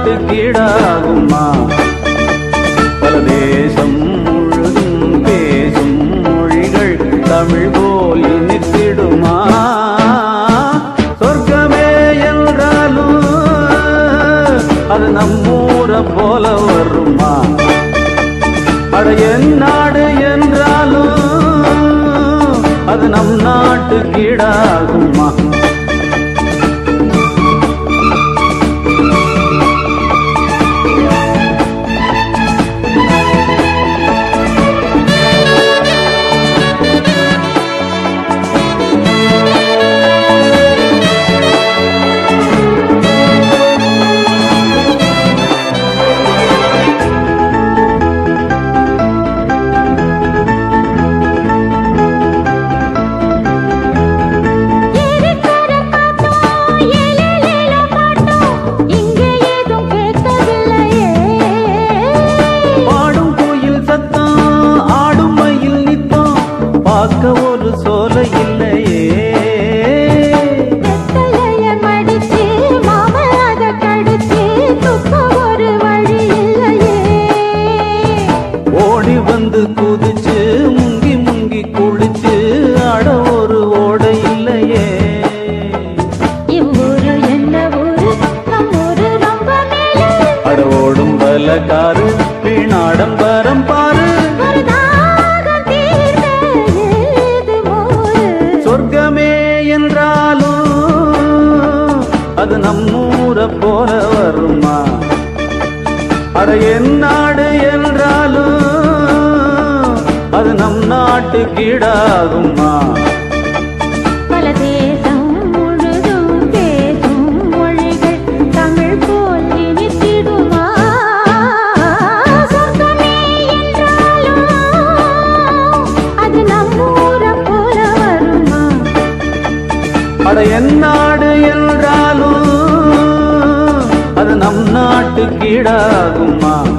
நாட்டுக்கீடாகுமா பல தேசம் முழுதும் பேசும் மொழிகள் தமிழ் போல் இனித்திடுமா சொர்க்கமே என்றாலும் அது நம்மூரை போல வருமா அட என் நாடு என்றாலும் அது நம் நாட்டு கீழாகுமா ஏரிக்கர காத்தோம், ஏலேலேல பாட்டோம், இங்கே ஏதும் கேட்கவில்லையே. பாடும் கோயில் சத்தம் ஆடும் மயில் நித்தம் பார்க்க ஒரு சோலை இல்லையே வெத்தலைய மடிச்சு, மாமன் அத கடிச்சு, துப்ப ஒரு வழி இல்லையே. ஓடி வந்து குதிச்சு முங்கி முங்கி குளிச்சு ஆட ஒரு ஓடை இல்லையே இவ்வூரு என்ன ஊரு, நம் ஊரு ரொம்ப மேலே. அட ஓடும் பலக்காரு வீணாடம்பரம் பாரு ஒரு தாகம் தீர்ந்த ஏது மோரு. சொர்க்கமே என்றாலும் அது நம்மூரை போல வருமா அட என் நாடு என்றாலும் அது நம் நாட்டு கீழாகுமா பல தேசம் முழுதும் பேசும் மொழிகள் தமிழ் போல் இனித்திடுமா சொர்க்கமே என்றாலும் அது நம்மூரை போல வருமா அட என் நாடு என்றாலும் அது நம் நாட்டு கீழாகுமா